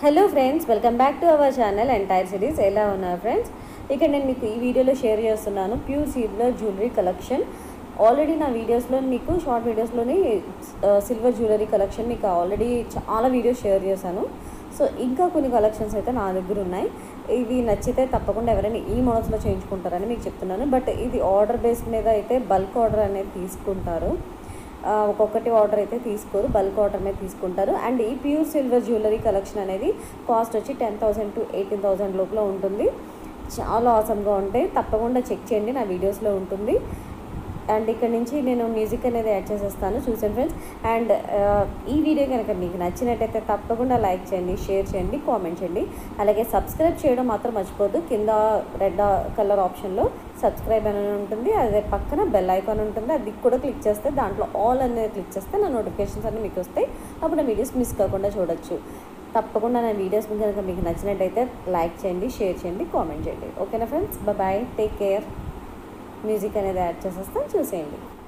hello friends welcome back to our channel entire series ఎలా ఉన్నారు friends ఇక్కడ నేను మీకు ఈ వీడియోలో షేర్ చేస్తున్నాను ప్యూర్ సీడ్లో జ్యువెలరీ కలెక్షన్ ఆల్రెడీ నా వీడియోస్లో మీకు షార్ట్ వీడియోస్లోని సిల్వర్ జ్యువెలరీ కలెక్షన్ మీకు ఆల్రెడీ చాలా వీడియోస్ షేర్ చేశాను సో ఇంకా కొన్ని కలెక్షన్స్ అయితే నా దగ్గర ఉన్నాయి ఇవి నచ్చితే తప్పకుండా ఎవరైనా ఈ మోడల్స్లో చేయించుకుంటారని మీకు చెప్తున్నాను బట్ ఇది ఆర్డర్ బేస్ మీద అయితే బల్క్ ఆర్డర్ అనేది తీసుకుంటారు ఆ, ఒక్కొక్కటి ఆర్డర్ అయితే తీసుకోరు బల్క్ ఆర్డర్ మీద తీసుకుంటారు అండ్ ఈ ప్యూర్ సిల్వర్ జ్యువెలరీ కలెక్షన్ అనేది కాస్ట్ వచ్చి ten thousand to eighteen thousand లోపల ఉంటుంది చాలా ఆసమ్గా ఉంటాయి తప్పకుండా చెక్ చేయండి నా వీడియోస్లో ఉంటుంది అండ్ ఇక్కడ నుంచి నేను మ్యూజిక్ అనేది యాడ్ చేసేస్తాను చూసాను ఫ్రెండ్స్ అండ్ ఈ వీడియో కనుక మీకు నచ్చినట్టయితే తప్పకుండా లైక్ చేయండి షేర్ చేయండి కామెంట్ చేయండి అలాగే సబ్స్క్రైబ్ చేయడం మాత్రం మర్చిపోద్దు కింద రెడ్ కలర్ ఆప్షన్లో సబ్స్క్రైబ్ అని ఉంటుంది అదే పక్కన బెల్ ఐకాన్ ఉంటుంది అది కూడా క్లిక్ చేస్తే దాంట్లో ఆల్ అనేది క్లిక్ చేస్తే నా నోటిఫికేషన్స్ అన్నీ మీకు వస్తాయి అప్పుడు నా వీడియోస్ మిస్ కాకుండా చూడొచ్చు తప్పకుండా నా వీడియోస్ కనుక మీకు నచ్చినట్టయితే లైక్ చేయండి షేర్ చేయండి కామెంట్ చేయండి ఓకేనా friends bye take care music అనేది యాడ్ చేసేస్తాను చూసేయండి